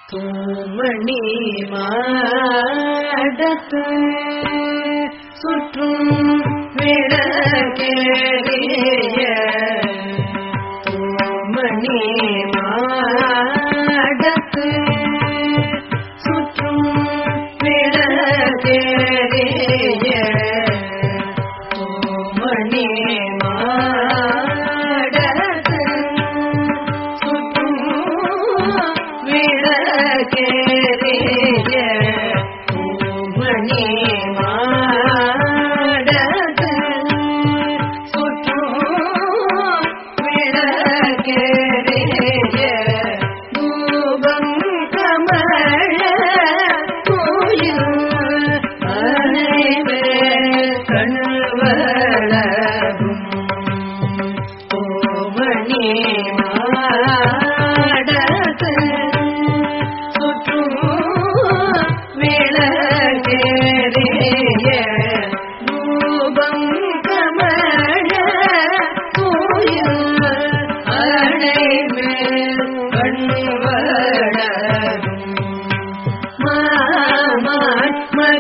தூமணி மாடத்து சுற்றும் விடகேறிய தூமணி மாடத்து சுற்றும் விடகேறிய தூமணி மாடத்து சுற்றும் விளக்கேறிய பூமணி மாடத்து சுற்றும் விளக்கேறிய தூபம் கமழ கோயில் அனைவே கண்வளரும் பூமணி மாடத்து சுற்றும் விளக்கேறிய ரூபம் கமழ கோயில் அணைமேல் கண்வளரும் மாமான்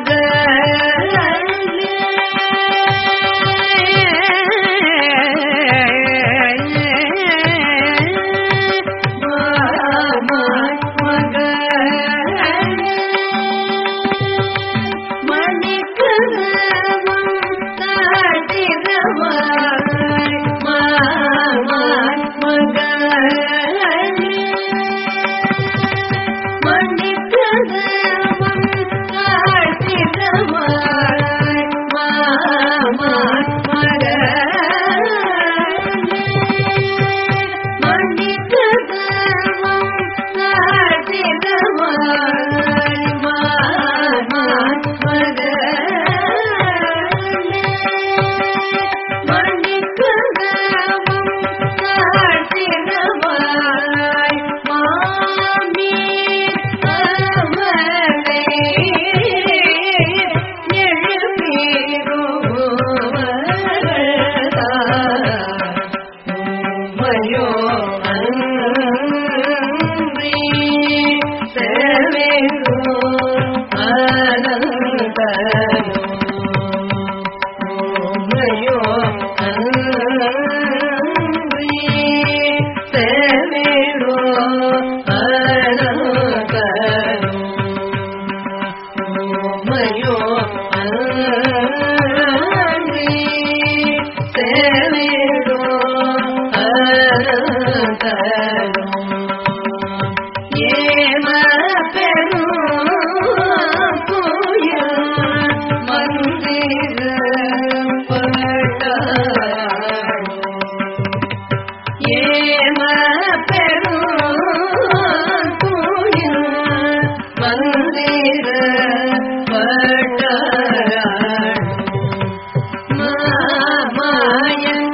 மயோ அன்றி சேவேரோ அனந்தனோ மயோ அன்றி சேவேரோ அனந்தனோ மயோ அன்றி சேவேரோ அனந்தனோ ஏம பெரும் கோயில் மந்திர பட்டாளோ ஏம பெரும் கோயில் மந்திர பட்டாளோ மாமாயன்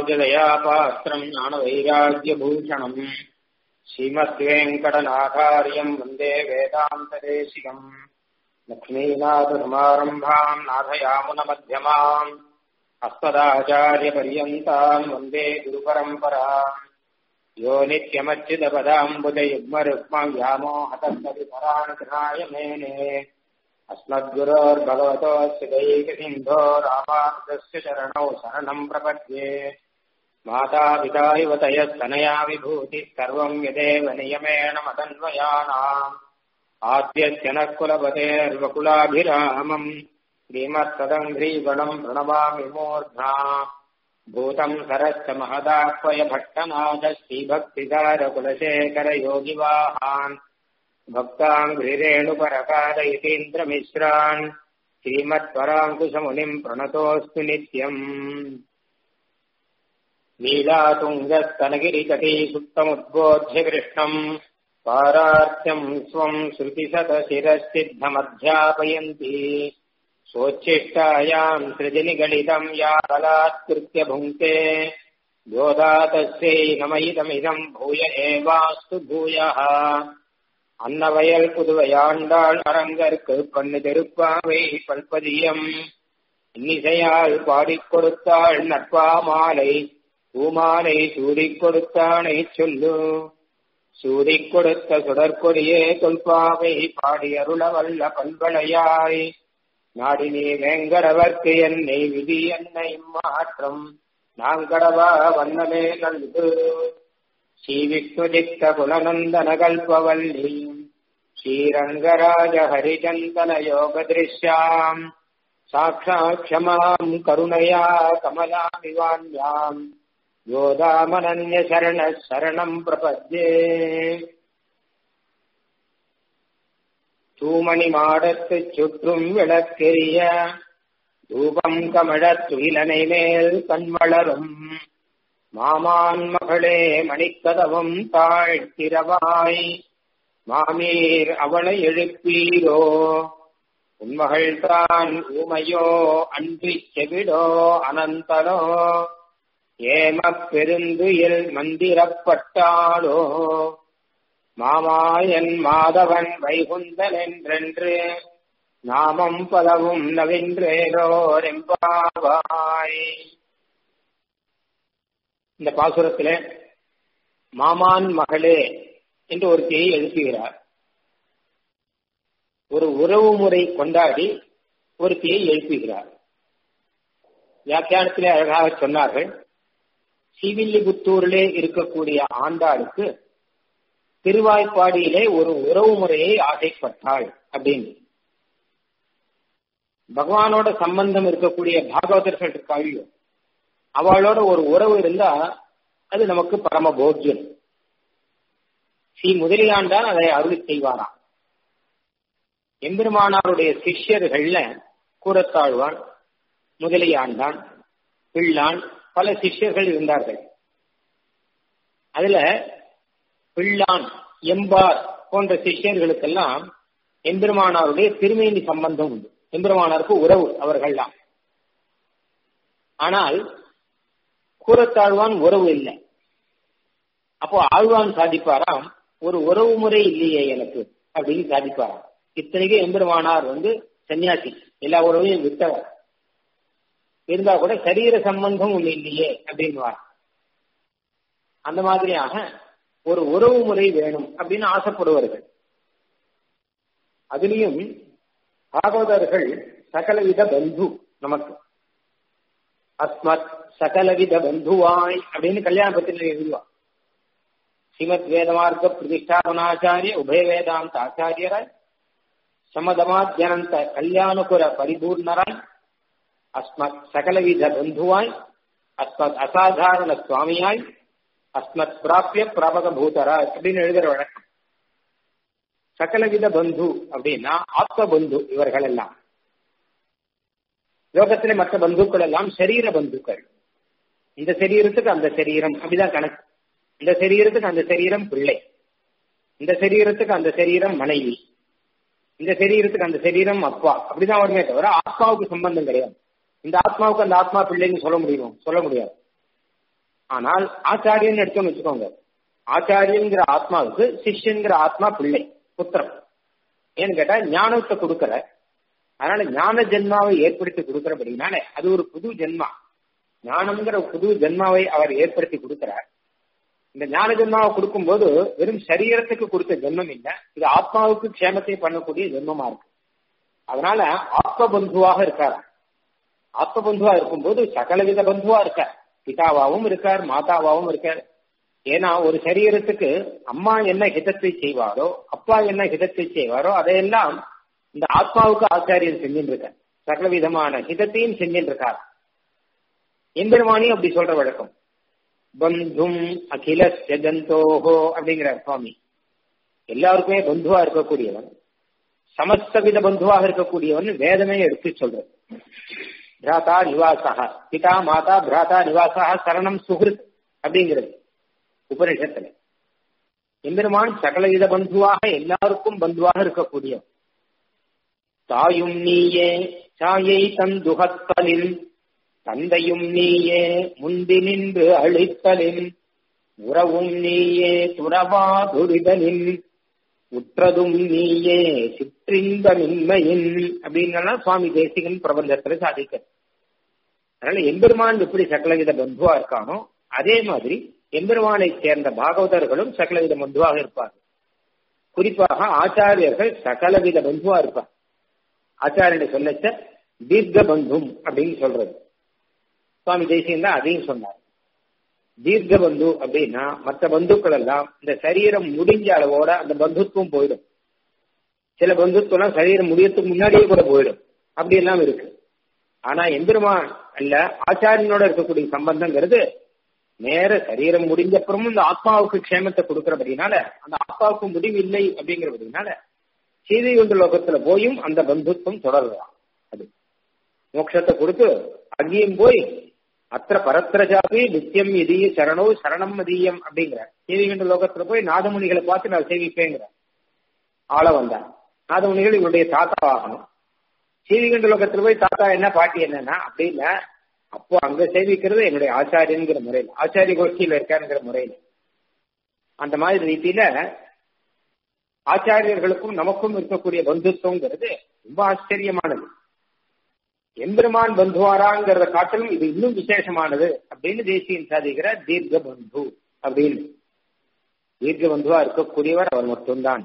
ராமானுஜதயாபாத்திரம் ஞானவைராக்கியபூஷணம் ஸ்ரீமத்வேங்கடநாதாரியம் வந்தே வேதாந்ததேசிகம் லக்ஷ்மீநாதசமாரம்பாம் நாதயாமுனமध्यமாம் अस्मदाचार्यपर्यन्ताम् वन्दे गुरुपरम्पराम् यो नित्यमच्युतपदाम्बुजयुग्मरुक्मम् व्यामोहतस्तविपराणकृणाय मेने अस्मद्गुरोर्भगवतोऽस्य दैकसिन्धो रामानुजस्य चरणौ शरणम् प्रपद्ये मातापिता इव तयस्तनया विभूतिः सर्वम् यदेव नियमेन मदन्वयानाम् आद्यस्य नः कुलपतेर्वकुलाभिरामम् श्रीमत्तदङ्घ्रीगणम् प्रणमामि मूर्ध्ना भूतम् सरश्च महदाह्वय भट्टनाथ श्रीभक्तिकारकुलशेखरयोगिवाहान् भक्ताङ्घ्रिरेणुपरकालयतीन्द्रमिश्रान् श्रीमत्पराङ्कुशमुनिम् प्रणतोऽस्तु नित्यम् लीलातुङ्गस्तनगिरितटी सुप्तमुद्बोध्य कृष्णम् पारार्थ्यम् स्वम् श्रुतिशतशिरश्चिद्धमध्यापयन्ति सोच्छिष्टायाम् सृजनिगलितम् या बलात्कृत्य भुङ्क्ते योदातस्यै नमयिदमिदम् भूय एवास्तु भूयः அன்னவயல் புதுவையாண்டாள் அரங்கற்கு பண்ணு தெருப்பாவை பல்பதியம் இன்னிசையால் பாடிக் கொடுத்தாள் நட்பா மாலை பூமாலை சூடிக் கொடுத்தானை சொல்லு சூடிக் கொடுத்த சுடற்கொடியே தொல்பாவை பாடி அருள வல்ல பல்வளையாய் நாடினி வேங்கடவர்க்கு என்னை விதி என்னை மாற்றம் நாங்கடவா வண்ணமே நல்கு ஸ்ரீ விஷ்ணுதித்த குலநந்தன கல்பவல்லி ஸ்ரீரங்கராஜ ஹரிச்சந்தன யோக திருஷ்யாம் சாட்சாத் க்ஷமாம் கருணையா கமலாமிவான்யாம் யோதாமனன்ய சரண சரணம் பிரபத்யே தூமணி மாடத்துச் சுற்றும் விளக்கெரிய தூபம் கமழத் துயிலனை மேல் கண்வளரும் மாமான் மகளே மணிக்கதவும் தாழ்த்திரவாய் மாமீர் அவளை எழுப்பீரோ உன்மகள் தான் ஊமையோ அன்றி செவிடோ அனந்தனோ ஏமப் பெருந்துயில் மந்திரப்பட்டாளோ மாமாயன் மாதவன் வைகுந்தன் என்றென்று நாமம் பலவும் நவின்றேரோரெம்பாவாய் இந்த பாசுரத்திலே மாமான் மகளே என்று ஒரு தேயை எழுப்புகிறார் ஒரு உறவு முறை கொண்டாடி ஒரு தேயை எழுப்புகிறார் வியாக்கியானத்திலே அழகாக சொன்னார்கள் ஸ்ரீவில்லிபுத்தூரிலே இருக்கக்கூடிய ஆண்டாளுக்கு திருவாய்ப்பாடியிலே ஒரு உறவு முறையை ஆசைப்பட்டாள் அப்படின்னு பகவானோட சம்பந்தம் இருக்கக்கூடிய பாகவதர்கள் இருக்காளியோ அவளோட ஒரு உறவு இருந்தா அது நமக்கு பரம போக்கியம் ஸ்ரீ முதலியாண்டான் அதை அருளி செய்வாராம் எம்பெருமானாருடைய சிஷ்யர்கள்ல கூறத்தாழ்வான் முதலியாண்டான் பிள்ளான் பல சிஷ்யர்கள் இருந்தார்கள் அதுல பிள்ளான் எம்பார் போன்ற சிஷ்யர்களுக்கெல்லாம் எம்பெருமானாருடைய திருமேனி சம்பந்தம் உண்டு எம்பெருமானாருக்கு உறவு அவர்கள்லாம் ஆனால் கூறத்தாழ்வான் உறவு இல்லை அப்போ ஆழ்வான் சாதிப்பாராம் ஒரு உறவு முறை இல்லையே எனக்கு அப்படின்னு சாதிப்பாராம் இத்தனைக்கு எம்பெருமானார் வந்து சன்னியாசி எல்லா உறவையும் விட்டவர் இருந்தா கூட சரீர சம்பந்தம் ஒண்ணு இல்லையே அப்படின்னு அந்த மாதிரியாக ஒரு உறவு முறை வேணும் அப்படின்னு ஆசைப்படுவார்கள் அதுலயும் பாகவதர்கள் சகலவித பந்து நமக்கு அஸ்மத் சகலவித பந்துவாய் அப்படின்னு கல்யாண பத்திரிகை எழுதுவா ஸ்ரீமத் வேதமார்க்க பிரதிஷ்டாபனாச்சாரிய உபய வேதாந்த ஆச்சாரியராய் சமதமாத்யனந்த கல்யாணகுர பரிபூர்ணராய் அஸ்மத் சகலவித பந்துவாய் அஸ்மத் அசாதாரண சுவாமியாய் அஸ்மத் பிராபிய பிராபக பூதராய் அப்படின்னு எழுதுற வழக்கம் சகலவித பந்து அப்படின்னா ஆத்ம பந்து இவர்கள் எல்லாம் லோகத்திலே மற்ற பந்துக்கள் எல்லாம் சரீர பந்துக்கள் இந்த சரீரத்துக்கு அந்த சரீரம் அப்படிதான் கணக்கு இந்த சரீரத்துக்கு அந்த சரீரம் பிள்ளை இந்த சரீரத்துக்கு அந்த சரீரம் மனைவி இந்த சரீரத்துக்கு அந்த சரீரம் அப்பா அப்படிதான் வருமே தவிர ஆத்மாவுக்கு சம்பந்தம் கிடையாது இந்த ஆத்மாவுக்கு அந்த ஆத்மா பிள்ளைன்னு சொல்ல முடியுமோ சொல்ல முடியாது ஆனால் ஆச்சாரியன் எடுத்தோம்னு வச்சுக்கோங்க ஆச்சாரியங்கிற ஆத்மாவுக்கு சிஷ்யங்கிற ஆத்மா பிள்ளை புத்திரம் ஏன்னு கேட்டா ஞானத்தை கொடுக்கற அதனால ஞான ஜென்மாவை ஏற்படுத்தி கொடுக்கறபடினால அது ஒரு புது ஜென்மா ஞானம்ங்கிற புது ஜென்மாவை அவர் ஏற்படுத்தி கொடுக்கிறார் இந்த ஞான ஜென்மாவை கொடுக்கும்போது வெறும் சரீரத்துக்கு கொடுத்த ஜென்மம் இல்லை இது ஆத்மாவுக்கு க்ஷேமத்தை பண்ணக்கூடிய ஜென்மமா இருக்கு அதனால ஆத்ம பந்துவாக இருக்காரா ஆத்ம பந்துவா இருக்கும்போது சகலவித பந்துவா இருக்கார் பிதாவாவும் இருக்கார் மாதாவாவும் இருக்கார் ஏன்னா ஒரு சரீரத்துக்கு அம்மா என்ன ஹிதத்தை செய்வாரோ அப்பா என்ன ஹிதத்தை செய்வாரோ அதையெல்லாம் இந்த ஆத்மாவுக்கு ஆச்சாரியன் செஞ்சுட்டு இருக்கார் சகல விதமான ஹிதத்தையும் செஞ்சுட்டு இருக்கார் எம்பெருமானி அப்படி சொல்ற வழக்கம் பந்தும் அகில ஜந்தோஹோ அப்படிங்கிறார் சுவாமி எல்லாருக்குமே பந்துவா இருக்கக்கூடியவன் சமஸ்தவித பந்துவாக இருக்கக்கூடியவன் வேதமே எடுத்து சொல்றது பிராதா நிவாசா பிதா மாதா பிராதா நிவாசா சரணம் சுகிருத் அப்படிங்கிறது உபனிஷத்துல எம்பெருமான் சகலவித பந்துவாக எல்லாருக்கும் பந்துவாக இருக்கக்கூடியவன் தாயும் நீயே சாயை தந்துகத்தலின் தந்தையும் நீயே முந்தி நின்று அழித்தலின் உறவும் நீயே துறவா துரிதலின் உற்றதும் நீயே சிற்றின்ப மின்மையின் அப்படின்னு சுவாமி தேசிகன் பிரபந்தத்துல சாதிக்க அதனால எம்பெருமான் எப்படி சகலவித பந்துவா இருக்கானோ அதே மாதிரி எம்பெருமானை சேர்ந்த பாகவதர்களும் சகலவித பந்துவாக இருப்பார்கள் குறிப்பாக ஆச்சாரியர்கள் சகலவித பந்துவா இருப்பார் ஆச்சாரியனை சொல்லச்ச தீர்க்க பந்தும் அப்படின்னு சொல்றது சுவாமி தேசியம் தான் அதையும் சொன்னார் தீர்க்க பந்து அப்படின்னா மற்ற பந்துக்கள் எல்லாம் இந்த சரீரம் முடிஞ்ச அளவோட அந்த பந்துத்துவம் போயிடும் சில பந்துத்துவம் சரீரம் முடியறதுக்கு முன்னாடியே கூட போயிடும் அப்படி எல்லாம் இருக்கு ஆனா எம்பெருமான் அல்ல ஆச்சாரியனோட இருக்கக்கூடிய சம்பந்தங்கிறது நேர சரீரம் முடிஞ்ச அப்புறமும் இந்த ஆத்மாவுக்கு க்ஷேமத்தை கொடுக்கறபடினால அந்த ஆத்மாவுக்கு முடிவு இல்லை அப்படிங்கிறபடினால சீதை ஒன்று லோகத்துல போயும் அந்த பந்துத்துவம் தொடரலாம் அது மோட்சத்தை கொடுத்து அங்கேயும் போய் அத்த பரத்திரஜாபி நித்தியம் இதீய சரணோ சரணம் மதியம் அப்படிங்கிற சீதைகண்ட லோகத்துல போய் நாதமுனிகளை பார்த்து நான் சேவிப்பேங்கிற ஆள வந்தான் நாதமுனிகள் இவருடைய தாத்தா ஆகணும் சீதைகண்ட லோகத்துல போய் தாத்தா என்ன பாட்டி என்னன்னா அப்படின்னா அப்போ அங்க சேவிக்கிறது என்னுடைய ஆச்சாரியங்கிற முறையில் ஆச்சாரிய கோஷ்டியில இருக்காருங்கிற முறையில் அந்த மாதிரி ரீதியில ஆச்சாரியர்களுக்கும் நமக்கும் இருக்கக்கூடிய பந்துத்துவங்கிறது ரொம்ப ஆச்சரியமானது எம்பெருமான் பந்துவாராங்கிறத காட்டிலும் இது இன்னும் விசேஷமானது அப்படின்னு தேசியம் சாதிக்கிற தீர்க்க பந்து அப்படின்னு தீர்க்க பந்துவா இருக்கக்கூடியவர் அவர் மட்டும்தான்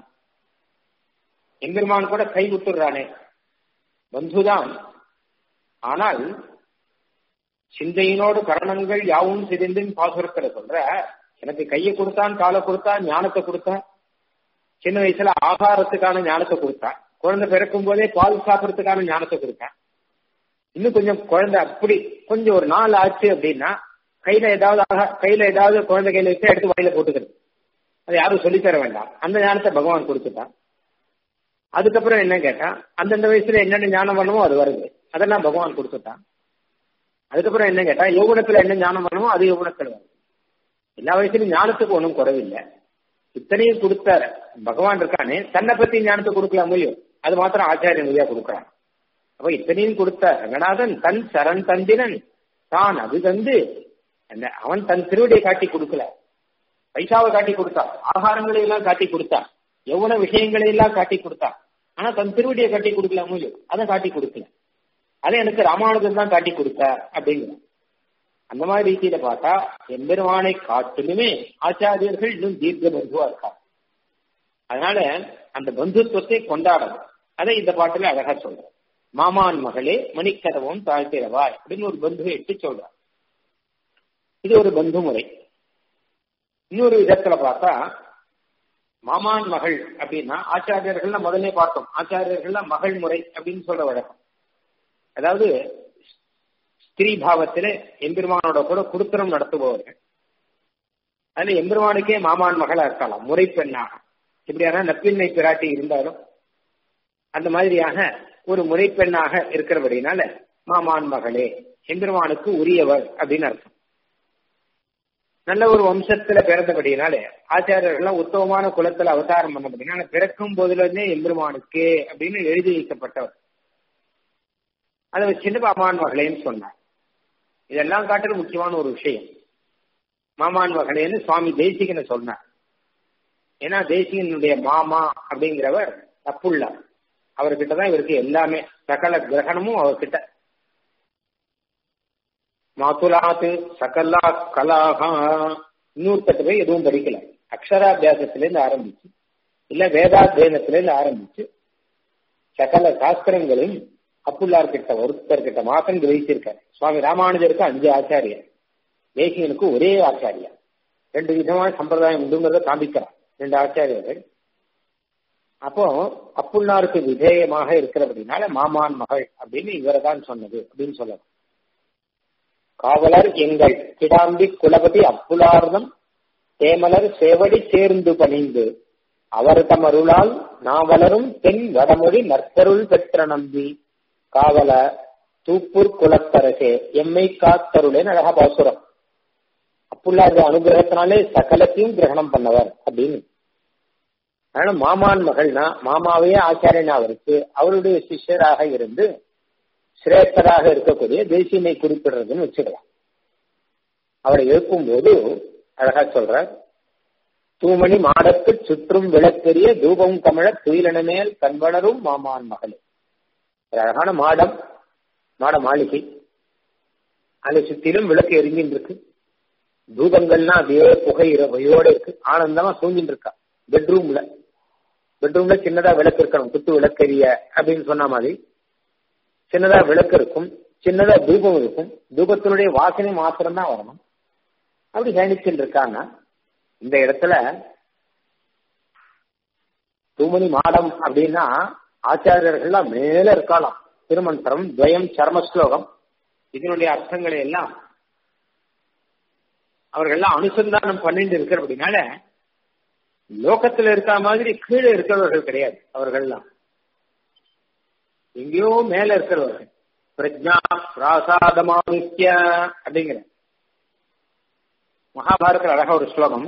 எம்பெருமான் கூட கை விட்டுறானே பந்துதான் ஆனால் சிந்தையினோடு கரணங்கள் யாவும் சிதைந்துன்னு பாசுரத்துல சொல்ற எனக்கு கையை கொடுத்தான் காலை கொடுத்தான் ஞானத்தை கொடுத்தான் சின்ன வயசுல ஆகாரத்துக்கான ஞானத்தை கொடுத்தான் குழந்தை பிறக்கும் போதே பால் சாப்பிடறதுக்கான ஞானத்தை கொடுத்தான் இன்னும் கொஞ்சம் குழந்தை அப்படி கொஞ்சம் ஒரு நாள் ஆச்சு அப்படின்னா கையில ஏதாவது ஆக கையில ஏதாவது குழந்தை கையில வச்சு எடுத்து வாயில போட்டுக்கிறது அது யாரும் சொல்லித்தர வேண்டாம் அந்த ஞானத்தை பகவான் கொடுத்துட்டான் அதுக்கப்புறம் என்ன கேட்டா அந்தந்த வயசுல என்னென்ன ஞானம் பண்ணுமோ அது வருது அதெல்லாம் பகவான் கொடுத்துட்டான் அதுக்கப்புறம் என்ன கேட்டா யோகுணத்துல என்ன ஞானம் பண்ணுமோ அது யோகுணத்துல வருது எல்லா வயசுலயும் ஞானத்துக்கு ஒன்றும் குறைவில்லை இத்தனையும் கொடுத்தாரு பகவான் இருக்கானே தன்னை பத்தி ஞானத்தை கொடுக்கலாம் முடியும் அது மாத்திரம் ஆச்சாரிய மொழியா கொடுக்குறான் அப்ப இத்தனையும் கொடுத்த ரங்கநாதன் தன் சரண் தந்திரன் தான் அது தந்து அந்த அவன் தன் திருவடியை காட்டி கொடுக்கல பைசாவை காட்டி கொடுத்தா ஆகாரங்களை எல்லாம் காட்டி கொடுத்தா எவ்வளவு விஷயங்களை எல்லாம் காட்டி கொடுத்தா ஆனா தன் திருவடியை காட்டி கொடுக்கல முடியும் அதை காட்டி கொடுக்கல அதை எனக்கு ராமானுஜன் தான் காட்டி கொடுத்த அப்படிங்கிற அந்த மாதிரி ரீதியில பார்த்தா எம்பெருமானை காட்டிலுமே ஆச்சாரியர்கள் இன்னும் தீர்க்க பந்துவா இருக்காங்க அதனால அந்த பந்துத்துவத்தை கொண்டாடணும் அதை இந்த பாட்டுல அழகா சொல்றேன் மாமான் மகளே மணிக்கதவும் தாழ்த்திரவாய் அப்படின்னு ஒரு பந்துவை எட்டு சொல்றார் இது ஒரு பந்து முறை இன்னொரு விதத்துல பார்த்தா மாமான் மகள் அப்படின்னா ஆச்சாரியர்கள்ல முதல்ல பார்த்தோம் ஆச்சாரியர்கள்ல மகள் முறை அப்படின்னு சொல்ற வழக்கம் அதாவது ஸ்திரீ பாவத்தில எம்பெருமானோட கூட குடுத்தனம் நடத்துபவர்கள் அதுல எம்பெருமானுக்கே மாமான் மகளா இருக்கலாம் முறை பெண்ணாக இப்படியான நப்பின்மை பிராட்டி இருந்தாலும் அந்த மாதிரியாக ஒரு முறைப்பெண்ணாக இருக்கிறபடினால மாமான் மகளே எம்பெருமானுக்கு உரியவர் அப்படின்னு அர்த்தம் நல்ல ஒரு வம்சத்துல பிறந்தபடினால ஆச்சாரியர்கள்லாம் உத்தமமான குலத்துல அவதாரம் பண்ணபடினால பிறக்கும் போதிலிருந்தே எம்பெருமானுக்கே அப்படின்னு எழுதி வைக்கப்பட்டவர் அதை வச்சுட்டு மாமான் மகளேன்னு சொன்னார் இதெல்லாம் காட்டுறது முக்கியமான ஒரு விஷயம் மாமான் மகளேன்னு சுவாமி தேசிகனை சொன்னார் ஏன்னா தேசிகனுடைய மாமா அப்படிங்கிறவர் தப்புள்ளார் அவர்கிட்ட தான் இவருக்கு எல்லாமே சகல கிரகணமும் அவர்கிட்ட மாத்துலாத்து சகலா கலாகா இன்னொருத்தட்டு போய் எதுவும் படிக்கல அக்ஷராபியாசத்துல இருந்து ஆரம்பிச்சு இல்ல வேதாத்தியனத்துல இருந்து ஆரம்பிச்சு சகல சாஸ்திரங்களும் அப்புல்லார் கிட்ட ஒருத்தர் கிட்ட மாசம் கிரகிச்சிருக்காரு சுவாமி ராமானுஜருக்கு அஞ்சு ஆச்சாரியர் தேசிகனுக்கு ஒரே ஆச்சாரியா ரெண்டு விதமான சம்பிரதாயம் உண்டுங்கிறத காண்பிக்கிறார் ரெண்டு ஆச்சாரியர்கள் அப்போ அப்புல்லாருக்கு விதேயமாக இருக்கிறபடினால மாமான் மகள் அப்படின்னு இவரை தான் சொன்னது அப்படின்னு சொல்லலாம் காவலர் எங்கள் கிடாம்பி குலபதி அப்புலார்தம் தேமலர் சேவடி சேர்ந்து பணிந்து அவர் தம் அருளால் நாவலரும் தென் வடமொழி நற்பொருள் பெற்ற நம்பி காவல தூப்பூர் குலத்தரசே எம்மை காத்தருளேன்னு அழகா பாசுரம் அப்புல்லாத அனுகிரகத்தினாலே சகலத்தையும் கிரகணம் பண்ணவர் அப்படின்னு அதனால மாமான் மகள்னா மாமாவையே ஆச்சாரியனா அவருக்கு அவருடைய சிஷ்யராக இருந்து சிரேஷ்டராக இருக்கக்கூடிய தேசியனை குறிப்பிடுறதுன்னு வச்சுக்கலாம் அவரை எழுப்பும் போது அழகா சொல்றார் தூமணி மாடத்து சுற்றும் விளக்கெரிய தூபம் கமழ துயிலன மேல் கண்வளரும் மாமான் மகளே ஒரு அழகான மாடம் மாட மாளிகை அதை சுத்திலும் விளக்கு எரிஞ்சின்னு இருக்கு தூபங்கள்லாம் அப்படியே புகை இரவையோட இருக்கு ஆனந்தமா தூங்கிட்டு இருக்கா பெட்ரூம்ல பெட்ரூம்ல சின்னதா விளக்கு இருக்கணும் குத்து விளக்கெரிய அப்படின்னு சொன்ன மாதிரி சின்னதா விளக்கு இருக்கும் சின்னதா தூபம் இருக்கும் தூபத்தினுடைய வாசனை மாத்திரம் தான் வரணும் அப்படி கணிச்சுட்டு இருக்காங்க இந்த இடத்துல தூமணி மாடம் அப்படின்னா ஆச்சாரியர்கள்லாம் மேல இருக்கலாம் திருமந்திரம் துவயம் சர்ம ஸ்லோகம் இதனுடைய அர்த்தங்களை எல்லாம் அவர்கள்லாம் அனுசந்தானம் பண்ணிட்டு இருக்கிற அப்படின்னால லோகத்துல இருக்க மாதிரி கீழே இருக்கிறவர்கள் கிடையாது அவர்கள்லாம் எங்கேயோ மேல இருக்கிறவர்கள் பிரஜா பிராசாதமானித்ய அப்படிங்கிற மகாபாரத அழகா ஒரு ஸ்லோகம்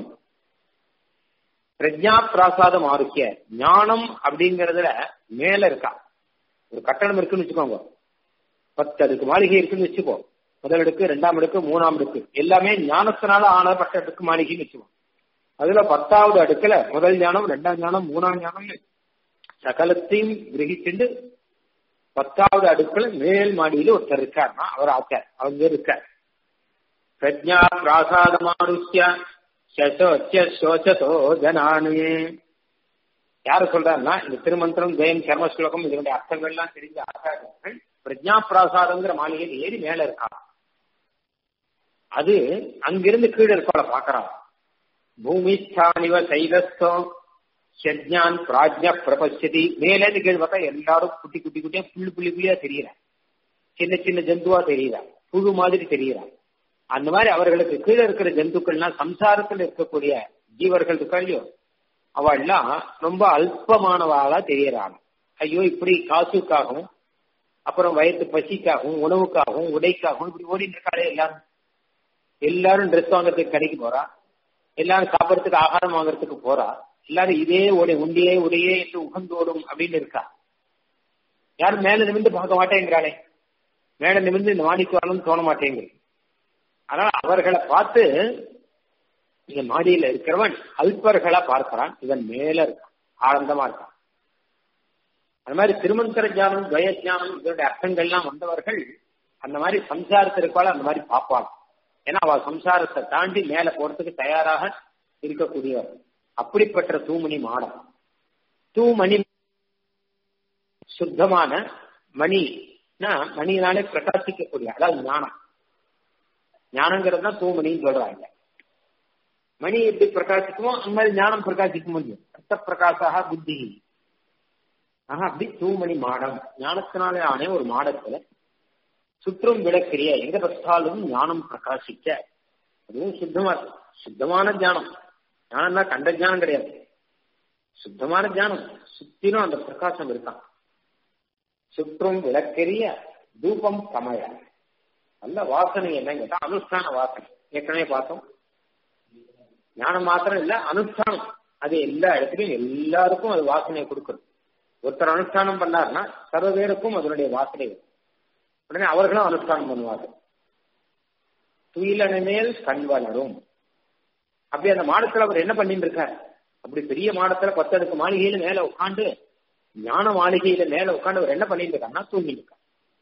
பிரஜா பிராசாதம் ஆரோக்கிய ஞானம் அப்படிங்கறதுல மேல இருக்கா ஒரு கட்டணம் இருக்குன்னு வச்சுக்கோங்க பத்து அடுக்கு மாளிகை இருக்குன்னு வச்சுக்கோ முதல் அடுக்கு ரெண்டாம் அடுக்கு மூணாம் அடுக்கு எல்லாமே ஞானத்தினால ஆனப்பட்ட அடுக்கு மாளிகைன்னு வச்சுக்கோ அதுல பத்தாவது அடுக்குல முதல் ஞானம் ரெண்டாம் ஞானம் மூணாம் ஞானம் சகலத்தையும் கிரகிச்சுண்டு பத்தாவது அடுக்குல மேல் மாடியில ஒருத்தர் இருக்காருன்னா அவர் ஆச்சார் அவங்க இருக்கார் பிரஜா பிராசாதமாருஷ்ய சசோச்ச சோச்சதோ ஜனானே யார சொல்றாருன்னா இந்த திருமந்திரம் ஜெயம் கர்ம ஸ்லோகம் இதனுடைய அர்த்தங்கள்லாம் தெரிஞ்ச ஆச்சாரியர்கள் பிரஜா பிராசாதங்கிற மாளிகையில் ஏறி மேல இருக்காங்க அது அங்கிருந்து கீழே இருக்கோல பாக்குறாங்க பூமிஸ்தானிவ சைலஸ்தோ ஷஜ்ஞான் பிராஜ்ய பிரபசதி மேலேருந்து கீழ் பார்த்தா எல்லாரும் குட்டி குட்டி குட்டியா புள்ளி புள்ளி புள்ளியா தெரியற சின்ன சின்ன ஜந்துவா தெரியறா புழு மாதிரி தெரியறா அந்த மாதிரி அவர்களுக்கு கீழே இருக்கிற ஜந்துக்கள்லாம் சம்சாரத்தில் இருக்கக்கூடிய ஜீவர்கள் இருக்காளையோ அவள்லாம் ரொம்ப அல்பமானவாளா தெரியறாங்க ஐயோ இப்படி காசுக்காகவும் அப்புறம் வயத்து பசிக்காகவும் உணவுக்காகவும் உடைக்காகவும் இப்படி ஓடிட்டு இருக்காளே எல்லாரும் எல்லாரும் ட்ரெஸ் வாங்குறதுக்கு கடைக்கு போறா எல்லாரும் சாப்பிடறதுக்கு ஆகாரம் வாங்குறதுக்கு போறா எல்லாரும் இதே உடை உண்டியே உடையே என்று உகந்தோடும் அப்படின்னு இருக்கா யாரும் மேல நிமிந்து பார்க்க மாட்டேங்கிறாளே மேல நிமிந்து இந்த மாடிக்கு வரணும்னு தோண மாட்டேங்குது அதனால அவர்களை பார்த்து இந்த மாடியில இருக்கிறவன் அல்பர்களா பார்க்கிறான் இவன் மேல இருக்கான் ஆனந்தமா இருக்கான் அது மாதிரி திருமந்திர ஜானம் துவய ஜானம் இதோட அர்த்தங்கள்லாம் வந்தவர்கள் அந்த மாதிரி சம்சாரத்திற்கால அந்த மாதிரி பார்ப்பாங்க ஏன்னா அவ சம்சாரத்தை தாண்டி மேல போறதுக்கு தயாராக இருக்கக்கூடியவர் அப்படிப்பட்ட தூமணி மாடம் தூமணி சுத்தமான மணினா மணியினாலே பிரகாசிக்கக்கூடிய அதாவது ஞானம் ஞானங்கிறது தான் தூமணின்னு சொல்றாங்க மணி எப்படி பிரகாசிக்குமோ அந்த மாதிரி ஞானம் பிரகாசிக்க முடியும் ரத்த பிரகாசாக புத்தி ஆஹா அப்படி தூமணி மாடம் ஞானத்தினாலே ஆனே ஒரு மாடத்துல சுற்றும் விளக்கிறிய எங்க பார்த்தாலும் ஞானம் பிரகாசிக்க அதுவும் சுத்தமா இருக்கு சுத்தமான ஞானம் ஞானம்னா கண்ட ஞானம் கிடையாது சுத்தமான ஞானம் சுத்திலும் அந்த பிரகாசம் இருக்கான் சுற்றும் விளக்கெரிய தூபம் கமழ நல்ல வாசனை என்ன கேட்டா அனுஷ்டான வாசனை ஏற்கனவே பார்த்தோம் ஞானம் மாத்திரம் இல்ல அனுஷ்டானம் அது எல்லா இடத்துலயும் எல்லாருக்கும் அது வாசனையை கொடுக்குது ஒருத்தர் அனுஷ்டானம் பண்ணாருன்னா சர்வ பேருக்கும் அதனுடைய வாசனை வரும் உடனே அவர்களும் அனுஷ்டானம் பண்ணுவார்கள் துயிலன மேல் கண் வளரும் அப்படி அந்த மாடத்துல அவர் என்ன பண்ணிட்டு இருக்கார் அப்படி பெரிய மாடத்துல பத்தடுக்கு மாளிகையில மேல உட்காந்து ஞான மாளிகையில மேல உட்காந்து அவர் என்ன பண்ணிட்டு இருக்காருன்னா தூங்கிட்டு இருக்கார்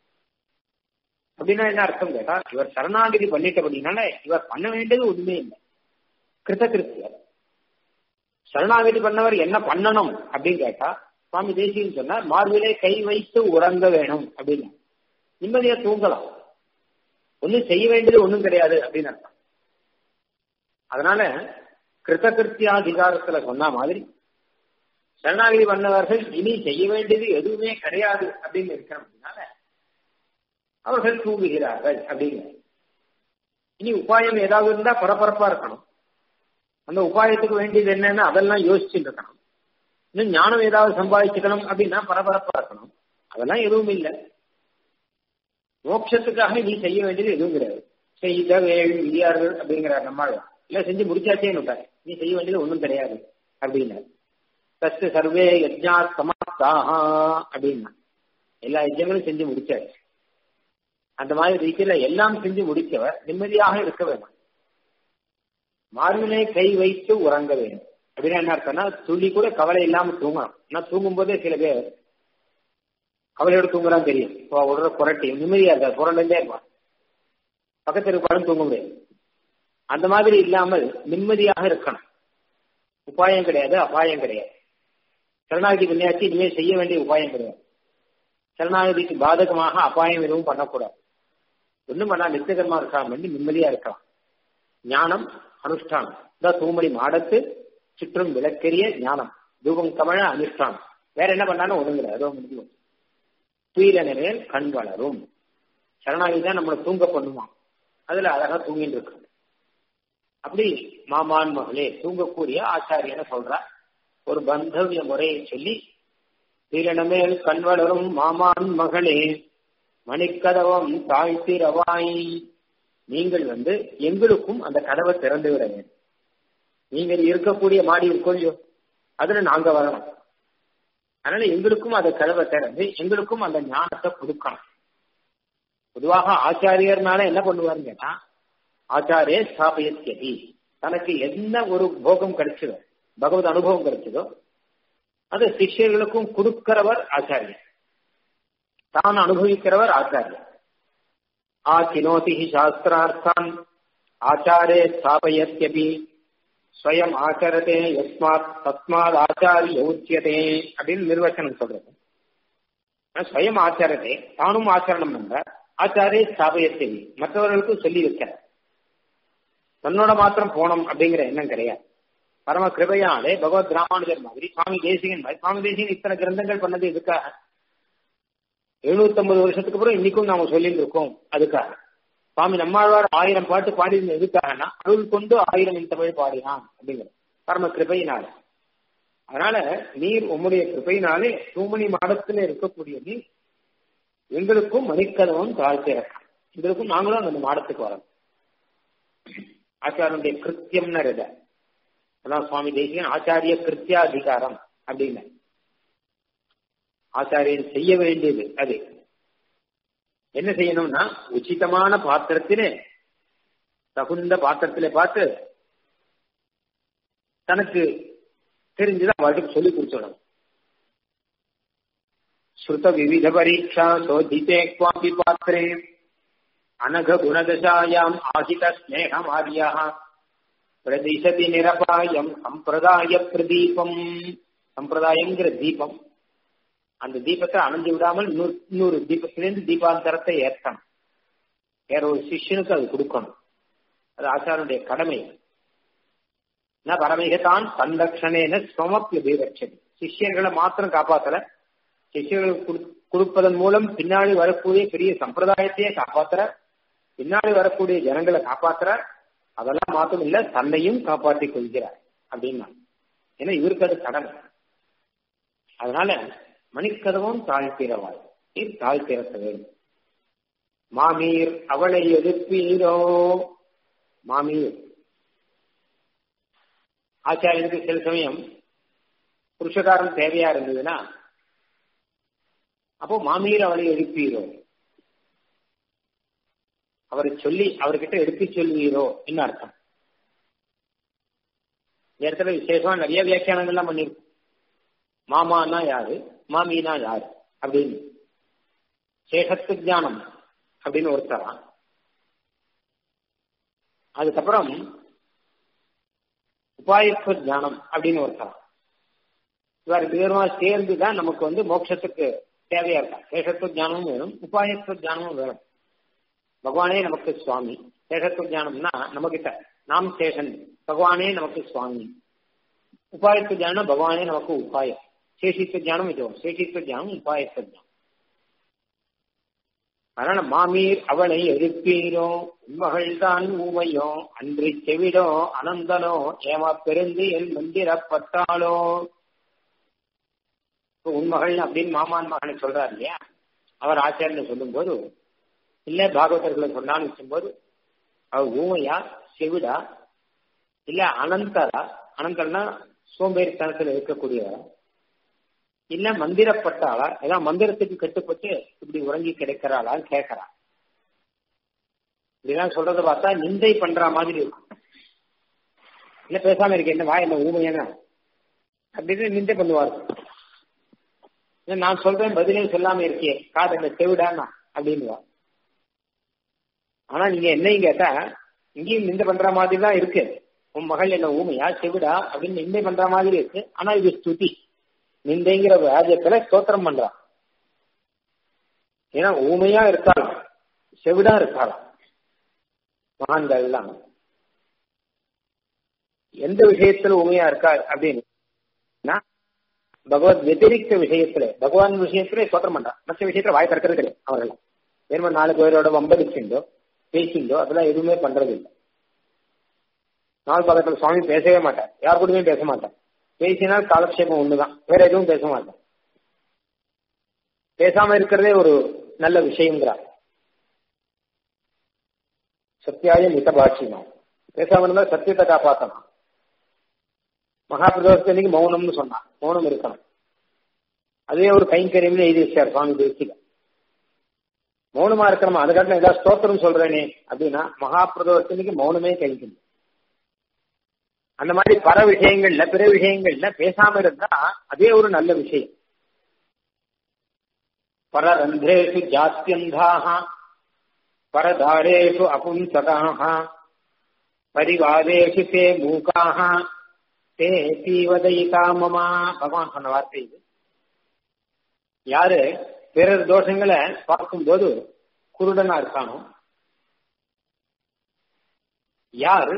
அப்படின்னா என்ன அர்த்தம் கேட்டா இவர் சரணாகிதி பண்ணிட்டபடினால இவர் பண்ண வேண்டியது ஒண்ணுமே இல்லை கிருத்த கிருத்தியர் சரணாகதி பண்ணவர் என்ன பண்ணணும் அப்படின்னு கேட்டா சுவாமி தேசியன் சொன்னார் மார்பிலே கை வைத்து உறங்க வேணும் அப்படின்னு நிம்மதியா தூங்கலாம் ஒன்னும் செய்ய வேண்டியது ஒண்ணும் கிடையாது அப்படின்னு அர்த்தம் அதனால கிருத்த கிருத்தியாதிகாரத்துல சொன்ன மாதிரி சரணாகதி பண்ணவர்கள் இனி செய்ய வேண்டியது எதுவுமே கிடையாது அப்படின்னு இருக்கிறதுனால அவர்கள் தூங்குகிறார்கள் அப்படிங்கிற இனி உபாயம் ஏதாவது இருந்தா பரபரப்பா இருக்கணும் அந்த உபாயத்துக்கு வேண்டியது என்னன்னு அதெல்லாம் யோசிச்சுட்டு இருக்கணும் இன்னும் ஞானம் ஏதாவது சம்பாதிச்சுக்கணும் அப்படின்னா பரபரப்பா இருக்கணும் அதெல்லாம் எதுவும் இல்லை மோட்சத்துக்காக நீ செய்ய வேண்டியது எதுவும் கிடையாது செய்த வேள் விதியார்கள் அப்படிங்கிறார் நம்மாள் இல்ல செஞ்சு முடிச்சாச்சே விட்டார் நீ செய்ய வேண்டியது ஒண்ணும் கிடையாது அப்படின்னாரு தஸ்து சர்வே யஜ்ஞா சமாப்தாக அப்படின்னா எல்லா யஜ்யங்களும் செஞ்சு முடிச்சாச்சு அந்த மாதிரி ரீதியில எல்லாம் செஞ்சு முடிச்சவர் நிம்மதியாக இருக்க வேண்டும் மார்பிலே கை வைத்து உறங்க வேண்டும் அப்படின்னா என்ன அர்த்தம்னா துள்ளி கூட கவலை இல்லாம தூங்கணும் ஆனா தூங்கும் போதே சில பேர் கவலையோட தூங்குறான்னு தெரியும் இப்போ உடற புரட்டி நிம்மதியா இருக்காது புரண்டே இருப்பான் பக்கத்து இருப்பாலும் தூங்க முடியாது அந்த மாதிரி இல்லாமல் நிம்மதியாக இருக்கணும் உபாயம் கிடையாது அபாயம் கிடையாது சரணாகதி பண்ணியாச்சு இனிமேல் செய்ய வேண்டிய உபாயம் கிடையாது சரணாகதிக்கு பாதகமாக அபாயம் எதுவும் பண்ணக்கூடாது ஒண்ணும் பண்ணா நித்தியகரமா இருக்காம வேண்டி நிம்மதியா இருக்கலாம் ஞானம் அனுஷ்டானம் இதான் தூமணி மாடத்து சுற்றும் விளக்கெரிய ஞானம் தூபம் கமழ அனுஷ்டானம் வேற என்ன பண்ணாலும் ஒண்ணுங்கிற அதோ முடியும் துயில நிறைய கண் வளரும் சரணாகி தான் நம்மளை தூங்க பண்ணுவான் அதுல அழகா தூங்கிட்டு இருக்கு அப்படி மாமான் மகளே தூங்கக்கூடிய ஆச்சாரியனை சொல்ற ஒரு பந்தவிய முறையை சொல்லி தீரணமேல் கண் வளரும் மாமான் மகளே மணிக்கதவம் தாழ்த்திரவாய் நீங்கள் வந்து எங்களுக்கும் அந்த கதவை திறந்து விட வேண்டும் நீங்கள் இருக்கக்கூடிய மாடி இருக்கோல்லையோ அதுல நாங்க வரணும் அதனால எங்களுக்கும் அந்த கதவை திறந்து எங்களுக்கும் அந்த ஞானத்தை கொடுக்கணும் பொதுவாக ஆச்சாரியர்னால என்ன பண்ணுவாருன்னு கேட்டா ஆச்சாரிய ஸ்தாபயத்யதி தனக்கு என்ன ஒரு போகம் கிடைச்சதோ பகவத் அனுபவம் கிடைச்சதோ அது சிஷ்யர்களுக்கும் கொடுக்கிறவர் ஆச்சாரியர் தான் அனுபவிக்கிறவர் ஆச்சாரியர் ஆச்சினோதி சாஸ்திரார்த்தம் ஆச்சாரே ஸ்தாபயத்யபி ஸ்வயம் ஆச்சரதே யஸ்மாத் தஸ்மாத் ஆச்சாரிய உச்சியதே அப்படின்னு நிர்வச்சனம் சொல்றது ஸ்வயம் ஆச்சாரத்தை தானும் ஆச்சரணம் பண்ற ஆச்சாரே ஸ்தாபயத்தேவி மற்றவர்களுக்கும் சொல்லி வைக்கிறார் தன்னோட மாத்திரம் போனோம் அப்படிங்கிற எண்ணம் கிடையாது பரம கிருபையாலே பகவத் ராமானுஜர் மாதிரி சுவாமி தேசிகன் மாதிரி சுவாமி தேசிகன் இத்தனை கிரந்தங்கள் பண்ணது எதுக்காக எழுநூத்தி ஐம்பது வருஷத்துக்கு அப்புறம் இன்னைக்கும் நாம சொல்லிட்டு இருக்கோம் அதுக்காக சுவாமி நம்மாழ்வார் ஆயிரம் பாட்டு பாடினது எதுக்காகனா அருள் கொண்டு ஆயிரம் இந்த தமிழ் பாடினான் அப்படிங்கிற பரம கிருபையினால அதனால நீர் உம்முடைய கிருபையினாலே தூமணி மாடத்துல இருக்கக்கூடிய நீர் எங்களுக்கும் மணிக்கதவும் தாழ்த்தி இறக்கம் எங்களுக்கும் நாங்களும் அந்த மாடத்துக்கு வரோம் ஆச்சாரனுடைய கிருத்தியம்னு இத அதான் சுவாமி தேசிகன் ஆச்சாரிய கிருத்தியாதிகாரம் அப்படின்னு ஆச்சாரியன் செய்ய வேண்டியது அது என்ன செய்யணும்னா உச்சிதமான பாத்திரத்திலே தகுந்த பாத்திரத்திலே பார்த்து தனக்கு தெரிஞ்சுதான் அவளுக்கு சொல்லி கொடுத்துடணும் ஸ்ருத விவித பரீட்சா சோதித்தே குவாபி பாத்திரே அனக குணதசாயாம் ஆசித ஸ்நேகமாரியா பிரதிசதி நிரபாயம் சம்பிரதாய பிரதீபம் சம்பிரதாயங்கிற தீபம் அந்த தீபத்தை அணைஞ்சு விடாமல் இன்னொரு இன்னொரு தீபத்திலிருந்து தீபாந்தரத்தை ஏற்றணும் வேற ஒரு சிஷ்யனுக்கு அது கொடுக்கணும் அது ஆச்சாரனுடைய கடமை ந பரமிகத்தான் சந்தக்ஷணேன ஸ்வமப்பியபி ரட்சதி சிஷ்யர்களை மாத்திரம் காப்பாத்தல சிஷ்யர்களுக்கு கொடுப்பதன் மூலம் பின்னாடி வரக்கூடிய பெரிய சம்பிரதாயத்தையே காப்பாத்துற பின்னாடி வரக்கூடிய ஜனங்களை காப்பாத்துற அதெல்லாம் மாத்திரம் இல்ல தன்னையும் காப்பாற்றிக் கொள்கிறார் அப்படின்னா ஏன்னா இவருக்கு அது கடமை அதனால மணிக்கதவும் தாழ்த்திரவாள் நீர் தாழ்த்திறக்க வேண்டும் மாமீர் அவளை எழுப்பீரோ மாமீர் ஆச்சாரியனுக்கு சில சமயம் புருஷகாரம் தேவையா இருந்ததுன்னா அப்போ மாமீர் அவளை எழுப்பீரோ அவரை சொல்லி அவர்கிட்ட எடுத்து சொல்வீரோ என்ன அர்த்தம் இந்த இடத்துல விசேஷமா நிறைய வியாக்கியானங்கள்லாம் பண்ணிருக்கு மாமானா யாரு மாமினா யாரு அப்படின்னு சேஷத்து ஞானம் அப்படின்னு ஒருத்தரா அதுக்கப்புறம் உபாயத்துவ ஞானம் அப்படின்னு ஒருத்தரா இவ ரெண்டு பேருமா சேர்ந்து தான் நமக்கு வந்து மோட்சத்துக்கு தேவையா இருக்கா சேஷத்துவ ஞானமும் வேணும் உபாயத்துவ ஞானமும் வேணும் பகவானே நமக்கு சுவாமி சேஷத்துவ ஞானம்னா நம்ம கிட்ட நாம் சேஷன் பகவானே நமக்கு சுவாமி உபாயத்துவ ஞானம் பகவானே நமக்கு உபாயம் சேஷித்துவ ஞானம் இது சேஷித்துவ ஞானம் உபாயத்துவ ஞானம் அதனால மாமீர் அவளை எழுப்பீரோ உண்மகள் தான் ஊமையோ அன்றி செவிடோ அனந்தனோ ஏமா பெருந்து என் மந்திரப்பட்டாளோ உண்மகள் அப்படின்னு மாமான் மகனை சொல்றாரு இல்லையா அவர் ஆச்சாரியன் சொல்லும் போது இல்ல பாகவதர்களை சொன்னான்னு வச்சும்போது அவர் ஊமையா செவிடா இல்ல அனந்தரா அனந்தர்னா சோம்பேறித்தனத்தில் இருக்கக்கூடியவரா இல்ல மந்திரப்பட்டாளா ஏதாவது மந்திரத்துக்கு கட்டுப்பட்டு இப்படி உறங்கி கிடைக்கிறாளான்னு கேட்கறா இப்படிலாம் சொல்றத பார்த்தா நிந்தை பண்ற மாதிரி இருக்கும் இல்ல பேசாம இருக்க என்ன வா என்ன ஊமையான அப்படின்னு நிந்தை பண்ணுவாரு நான் சொல்றேன் பதிலே சொல்லாம இருக்கே காது என்ன செவிடானா அப்படின்னுவா ஆனா நீங்க என்னையும் கேட்டா இங்கேயும் நிந்தை பண்ற மாதிரி தான் இருக்கு உன் மகள் என்ன ஊமையா செவிடா அப்படின்னு நிந்தை பண்ற மாதிரி இருக்கு ஆனா இது ஸ்துதி நிந்தைங்கிற ராஜ்யத்துல ஸ்தோத்திரம் பண்றான் ஏன்னா ஊமையா இருக்காளாம் செவிடா இருக்காளாம் மகான்கள் எல்லாம் எந்த விஷயத்துல ஊமையா இருக்கா அப்படின்னு பகவத் வெத்திரிக்த விஷயத்துல பகவான் விஷயத்துல ஸ்தோத்திரம் பண்றான் மற்ற விஷயத்துல வாய் திறக்கிறது கிடையாது அவர்கள் வேறுமா நாலு பேரோட வம்படிச்சுண்டோ பேசிண்டோ அதெல்லாம் எதுவுமே பண்றது இல்லை நாலு பக்கத்துல சுவாமி பேசவே மாட்டார் யார் கூடயுமே பேச மாட்டார் பேசினால் காலக்ஷேபம் ஒண்ணுதான் வேற எதுவும் பேச மாட்டேன் பேசாம இருக்கிறதே ஒரு நல்ல விஷயங்கிறார் சத்தியாய மித பாட்சிமா பேசாம இருந்தா சத்தியத்தை காப்பாத்தணும் மகாபிரதோஷத்துக்கு மௌனம்னு சொன்னான் மௌனம் இருக்கணும் அதே ஒரு கைங்கரியம்னு எழுதி வச்சார் சுவாமி தேசிக மௌனமா இருக்கணுமா அதுக்காக ஏதாவது ஸ்தோத்திரம் சொல்றேனே அப்படின்னா மகாபிரதோஷத்துக்கு மௌனமே கைங்கரியம் அந்த மாதிரி பல விஷயங்கள்ல பிற விஷயங்கள்ல பேசாம இருந்தா அதே ஒரு நல்ல விஷயம் பரரந்திரேஷு ஜாத்தியந்தாக பரதாரேஷு அபும்சகாக பரிவாதேஷு தே மூக்காக தே தீவதயிதா மமா பகவான் சொன்ன வார்த்தை இது யாரு பிறர் தோஷங்களை பார்க்கும்போது குருடனா இருக்கானோ யார்